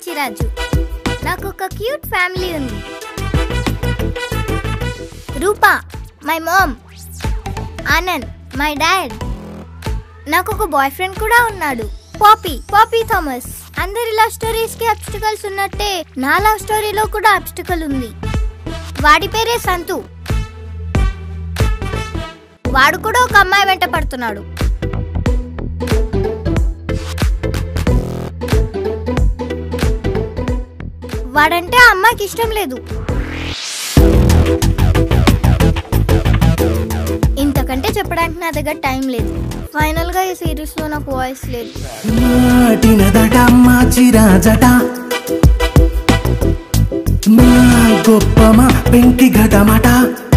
మాచిరాజు నాకు ఒక cute family ఉంది Rupa my mom Anand my dad నాకు ఒక బాయ్ ఫ్రెండ్ కూడా ఉన్నాడు పాపీ పాపీ థామస్ అందరి లవ్ స్టోరీస్ కి అబ్స్టికల్స్ ఉన్నట్టే నా లవ్ స్టోరీలో కూడా అబ్స్టికల్ ఉంది వాడి పేరే సంతు వాడు కూడా ఒక అమ్మాయి వెంట పడుతున్నాడు వాడంటే ఆ అమ్మాయికి ఇష్టం లేదు ఇంతకంటే చెప్పడానికి నా దగ్గర టైం లేదు ఫైనల్ గా ఈ సిరీస్ లో నాకు వాయిస్ లేదు మాటినదట మాచిరాజట మా గొప్ప మా పెంకి ఘటమట